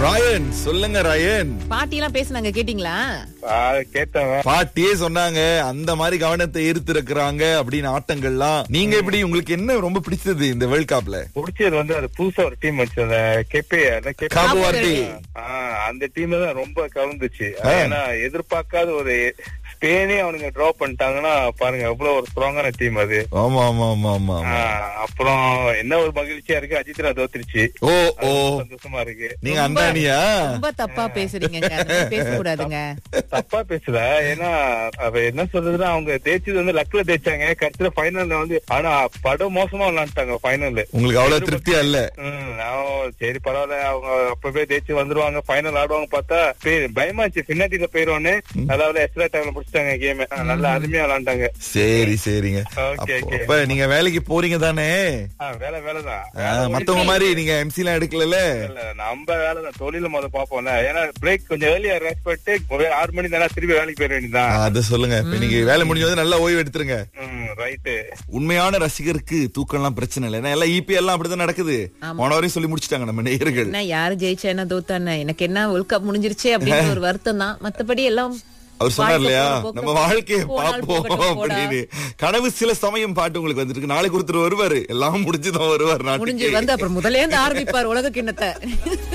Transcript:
ராயன் சொல்லுங்க ராயன் பாட்டி எல்லாம் பேசுனாங்க கேட்டீங்களா கேட்டவன் பாட்டியே சொன்னாங்க அந்த மாதிரி கவனத்தை ஈர்த்திருக்கிறாங்க அப்படின்னு ஆட்டங்கள்லாம் நீங்க எப்படி உங்களுக்கு என்ன ரொம்ப பிடிச்சது இந்த வேர்ல்ட் கப்ல புடிச்சது வந்து அது புதுசா ஒரு டீம் வச்சு அந்த கெப்பே அந்த கெப்பே காபு வார்டி ஆ, அந்த டீம் தான் ரொம்ப கவுந்துச்சு ஏன்னா எதிர்பார்க்காத ஒரு ஸ்பெயினே அவனுங்க டிரா பண்ணிட்டாங்கன்னா பாருங்க எவ்வளவு ஒரு ஸ்ட்ராங்கான டீம் அது ஆமா ஆமா ஆமா ஆமா ஆ, ஆமா. அப்புறம் என்ன ஒரு மகிழ்ச்சியா இருக்கு அஜித்ரா தோத்துருச்சு ஓ அது ஓ ரொம்ப சந்தோஷமா இருக்கு நீங்க அந்தானியா ரொம்ப தப்பா பேசுறீங்க பேசக்கூடாதுங்க தப்பா பேசல ஏன்னா அவ என்ன சொல்றதுன்னா அவங்க தேய்ச்சது வந்து லக்ல தேய்ச்சாங்க கடைசியில ஃபைனல்ல வந்து ஆனா படம் மோசமா விளையாண்டாங்க ஃபைனல் உங்களுக்கு அவ்வளவு திருப்தியா இல்ல சரி பரவாயில்ல அவங்க அப்பவே தேய்ச்சி வந்துருவாங்க ஃபைனல் ஆடுவாங்க பார்த்தா பே- பயமாச்சு பின்னாடியில போயிருவோன்னு அதாவது எக்ஸ்ட்ரா டைம்ல முடிச்சிட்டாங்க கேம் நல்லா அருமையா விளையாண்டாங்க சரி சரிங்க ஓகே அப்போ- ஓகே அப்ப நீங்க வேலைக்கு போறீங்க தானே ஆ, வேலை வேலைதான் ஆ, மத்தவங்க மாதிரி நீங்க எம்சி எல்லாம் எடுக்கல இல்ல, நம்ம வேலைதான் தொழில முத பாப்போம்ல ஏன்னா பிரேக் கொஞ்சம் ஏர்லியா ரெஸ்ட் பண்ணிட்டு ஒரு ஆறு மணி தானே திருப்பி வேலைக்கு போயிட வேண்டியதுதான் அத சொல்லுங்க இப்ப நீங்க வேலை முடிஞ்சு வந்து நல்லா ஓய்வு எடுத்துருங்க ரைட்டு உண்மையான ரசிகருக்கு தூக்கம்லாம் பிரச்சனை இல்லை ஏன்னா எல்லாம் இபி எல்லாம் அப்படிதான் நடக்குது போன வரையும் சொல்லி முடிச்சிட்டாங்க நம்ம நேயர்கள் என்ன யாரு ஜெயிச்சா என்ன தோத்தா என்ன எனக்கு என்ன வேர்ல்ட் கப் முடிஞ்சிருச்சே அப்படின்னு ஒரு வருத்தம் தான் மத்தபடி எல்லாம் அவர் சொன்னார் வாழ்க்கை இல்லையா போற போக்கு நம்ம வாழ்க்கையை போனால் பார்ப்போம் போகட்டும் போடா. அப்படின்னு கனவு சில சமயம் பாட்டு உங்களுக்கு வந்துருக்கு நாளைக்கு ஒருத்தர் வருவாரு எல்லாம் முடிஞ்சுதான் வருவார் முடிஞ்சு நாட்டுக்கு வந்து அப்புறம் முதல்ல இருந்து ஆரம்பிப்பார் உலக கிண்ணத்தை